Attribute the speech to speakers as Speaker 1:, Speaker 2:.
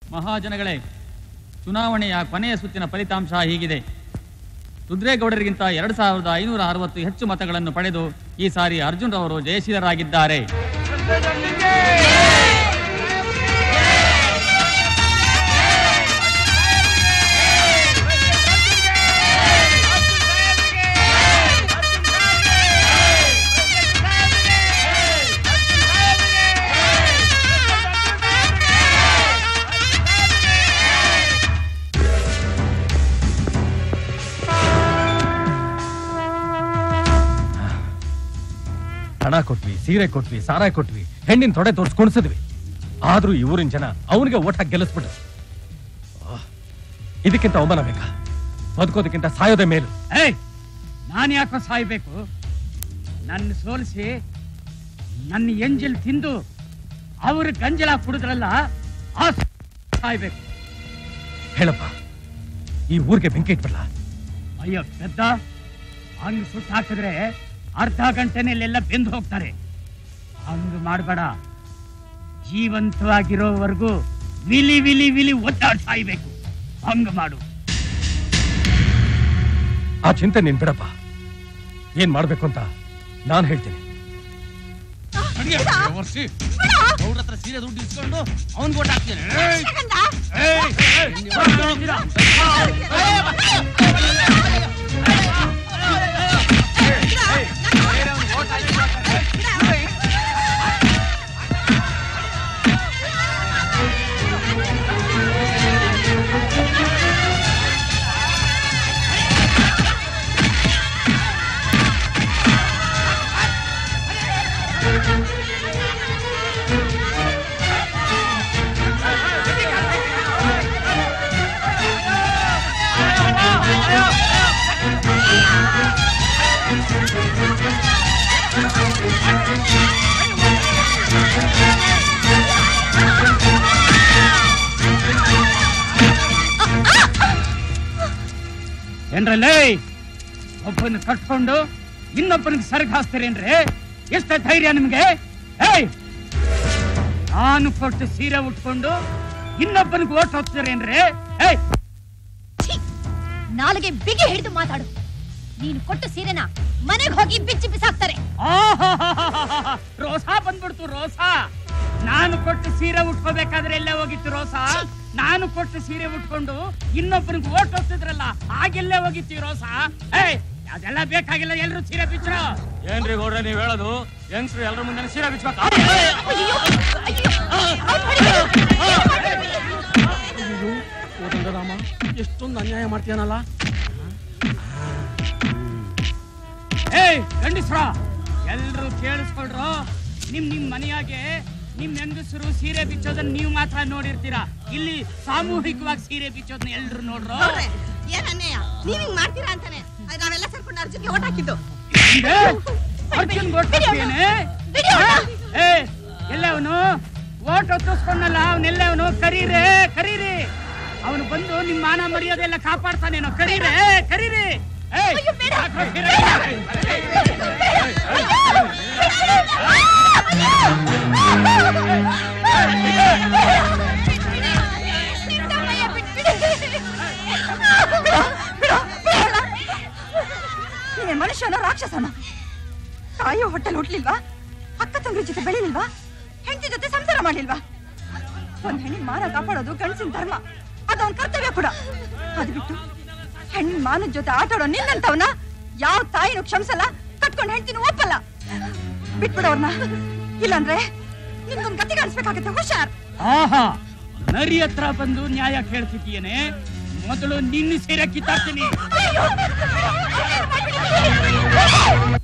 Speaker 1: ಮಹಾಜನಗಳೇ ಚುನಾವಣೆಯ ಕೊನೆಯ ಸುತ್ತಿನ ಫಲಿತಾಂಶ ಹೀಗಿದೆ ರುದ್ರೇಗೌಡರಿಗಿಂತ ಎರಡು ಸಾವಿರದ ಐನೂರ ಅರವತ್ತು ಹೆಚ್ಚು ಮತಗಳನ್ನು ಪಡೆದು ಈ ಸಾರಿ ಅರ್ಜುನ್ ರವರು ಜಯಶೀಲರಾಗಿದ್ದಾರೆ
Speaker 2: ಹಣ ಕೊಟ್ವಿ ಸೀರೆ ಕೊಟ್ವಿ ಸಾರಾಯಿ ಕೊಟ್ವಿ ಹೆಣ್ಣಿನ ತೊಡೆ ತೋರ್ಸ್ ಕುಣಿಸಿದ್ವಿ ಆದ್ರೂ ಈ ಊರಿನ ಜನ ಅವನಿಗೆ ಓಟ್ ಹಾಕಿ ಗೆಲ್ಲಿಸ್ಬಿಟ್ರು ಆಹ್, ಇದಕ್ಕಿಂತ ಅವಮಾನ ಬೇಕಾ ಬದುಕೋದಕ್ಕಿಂತ ಸಾಯೋದೇ ಮೇಲು
Speaker 3: ಏಯ್ ನಾನು ಯಾಕೋ ಸಾಯ್ಬೇಕು ನನ್ನ ಸೋಲಿಸಿ ನನ್ನ ಎಂಜಲ್ ತಿಂದು ಅವರು ಗಂಜಲ ಕುಡಿದ್ರಲ್ಲ ಆ ಸಾಯ್ಬೇಕು
Speaker 2: ಹೇಳಪ್ಪ ಈ ಊರಿಗೆ ಬೆಂಕಿ ಇಟ್ಬಿಡ್ಲ
Speaker 3: ಅಯ್ಯೋ ಪೆದ್ದ ಹಂಗ್ ಸುಟ್ಟು ಹಾಕಿದ್ರೆ ಅರ್ಧ ಗಂಟೆನೆಲ್ಲ ಬೆಂದು ಹೋಗ್ತಾರೆ ಹಂಗ್ ಮಾಡ್ಬೇಡ ಜೀವಂತವಾಗಿರೋವರೆಗೂ ವಿಲಿ ವಿಲಿ ವಿಲಿ ಒದ್ದಾಡ್ ಸಾಯ್ಬೇಕು ಹಂಗ್ ಮಾಡು
Speaker 2: ಆ ಚಿಂತೆ ನೀನ್ ಬಿಡಪ್ಪ ಏನ್ ಮಾಡ್ಬೇಕು ಅಂತ ನಾನ್ ಹೇಳ್ತೀನಿ
Speaker 4: ಅವ್ರ ಹತ್ರ ಸೀರೆ ದುಡ್ಡು ಇಸ್ಕೊಂಡು ಅವ್ನ್ ಓಟ್ ಹಾಕ್ತೇನೆ
Speaker 3: ಏನ್ರಲ್ಲೇ ಒಬ್ಬನ ಕಟ್ಕೊಂಡು ಇನ್ನೊಬ್ಬನಿಗೆ ಸರಗ್ ಹಾಸ್ತೀರೇನ್ರಿ ಎಷ್ಟ ಧೈರ್ಯ ನಿಮ್ಗೆ ಏಯ್ ನಾನು ಕೊಟ್ಟು ಸೀರೆ ಉಟ್ಕೊಂಡು ಇನ್ನೊಬ್ಬನಿಗೆ ಓಟ್ ಹೋಗ್ತೀರೇನ್ರಿ ಏಯ್
Speaker 5: ನಾಲಿಗೆ ಬಿಗಿ ಹಿಡಿದು ಮಾತಾಡು ನೀನು ಕೊಟ್ಟು ಸೀರೆನ ಮನೆಗೆ ಹೋಗಿ ಬಿಚ್ಚಿ ಬಿಸಾಕ್ತಾರೆ
Speaker 3: ಆಹಾಹಾಹಾಹಾ. ರೋಸಾ ಬಂದ್ಬಿಡ್ತು ರೋಸಾ ನಾನು ಕೊಟ್ಟು ಸೀರೆ ಉಟ್ಕೋಬೇಕಾದ್ರೆ ಎಲ್ಲೇ ಹೋಗಿತ್ತು ರೋಸಾ ನಾನು ಕೊಟ್ಟು ಸೀರೆ ಉಟ್ಕೊಂಡು ಇನ್ನೊಬ್ಬನಿಗೆ ಓಟ್ ಹೋಗ್ತಿದ್ರಲ್ಲ ಆಗೆಲ್ಲೇ ಹೋಗಿತ್ತು ರೋಸಾ ಏಯ್ ಅದೆಲ್ಲ ಬೇಕಾಗಿಲ್ಲ ಎಲ್ರು ಸೀರೆ ಬಿಚ್ಚರು
Speaker 1: ಏನ್ರಿ ಗೌಡ್ರೆ ನೀವ್ ಹೇಳೋದು ಯಂಗ್ಸ್ರು ಎಲ್ಲರ ಮುಂದೆ ಸೀರೆ ಬಿಚ್ಬೇಕಾ
Speaker 4: ರಾಮ ಎಷ್ಟೊಂದು ಅನ್ಯಾಯ ಮಾಡ್ತೀಯನಲ್ಲ
Speaker 3: ಏಯ್ ಗಂಡಸ್ರ ಎಲ್ರು ಕೇಳಿಸ್ಕೊಳ್ರು ನಿಮ್ ನಿಮ್ ಮನೆಯಾಗೆ ನಿಮ್ ಹೆಂಗಸರು ಸೀರೆ ಬಿಚ್ಚೋದನ್ನ ನೀವು ಮಾತ್ರ ನೋಡಿರ್ತೀರಾ ಇಲ್ಲಿ ಸಾಮೂಹಿಕವಾಗಿ ಸೀರೆ ಬಿಚ್ಚೋದನ್ನ ಎಲ್ರು ನೋಡ್ರು
Speaker 6: ಏನ್ ಅನ್ಯಾಯ ನೀವ್ ಹಿಂಗ್ ಮಾಡ್ತೀರಾ ಅಂತಾನೆ ಅದ್ ನಾವೆಲ್ಲ ಸೇರ್ಕೊಂಡು ಅರ್ಜುನ್ಗೆ ಓಟ್ ಹಾಕಿದ್ದು
Speaker 3: ಹಿಂಗೆ? ಅರ್ಜುನ್ ಓಟ್ ಹಾಕ್ತೇನೆ ಏ ಎಲ್ಲ ಅವನು ಓಟ್ ಹೊತ್ತಿಸ್ಕೊಂಡಲ್ಲ ಅವನೆಲ್ಲ ಅವನು ಕರೀರೆ ಕರೀರಿ ಅವನು ಬಂದು ನಿಮ್ ಮಾನ ಮರ್ಯಾದೆಲ್ಲ ಕಾಪಾಡ್ತಾನೇನೋ ಕರೀರೆ ಕರೀರಿ ಏಯ್, ಯಾಕ್ರೋ ಸೀರೆ
Speaker 6: ನೀನ್ ಮನುಷ್ಯನ ರಾಕ್ಷಸನ ತಾಯಿಯ ಹೊಟ್ಟೆಲ್ ಹುಟ್ಲಿಲ್ವಾ ಅಕ್ಕ ತಂಗ್ರ ಜೊತೆ ಬೆಳಿಲಿಲ್ವಾ ಹೆಂಡತಿ ಜೊತೆ ಸಂಸಾರ ಮಾಡ್ಲಿಲ್ವಾ ಒಂದ್ ಹೆಣ್ಣಿನ ಮಾನ ಕಾಪಾಡೋದು ಗಂಡಸಿನ ಧರ್ಮ ಅದವನ್ ಕರ್ತವ್ಯ ಕೂಡ ಅದ್ ಬಿಟ್ಟು ಹೆಣ್ಣಿನ ಮಾನದ ಜೊತೆ ಆಟಾಡೋ ನಿನ್ನಂತವನ ಯಾವ ತಾಯಿನೂ ಕ್ಷಮಿಸಲ್ಲ ಕಟ್ಕೊಂಡ್ ಹೆಂಡ್ತಿನೂ ಒಪ್ಪಲ್ಲ ಬಿಟ್ಬಿಡೋರ್ನ ಇಲ್ಲಂದ್ರೆ ನಿಮ್ಗೊಂದ್ ಗತಿ ಕಾಣಿಸ್ಬೇಕಾಗತ್ತೆ ಹುಷಾರ್
Speaker 3: ಆಹಾ ನರಿ ಹತ್ರ ಬಂದು ನ್ಯಾಯ ಕೇಳ್ತಿದ್ದೀಯೇನೆ ಮೊದಲು ನಿನ್ನ ಸೀರೆ ಕಿತ್ತಾಡ್ತೀನಿ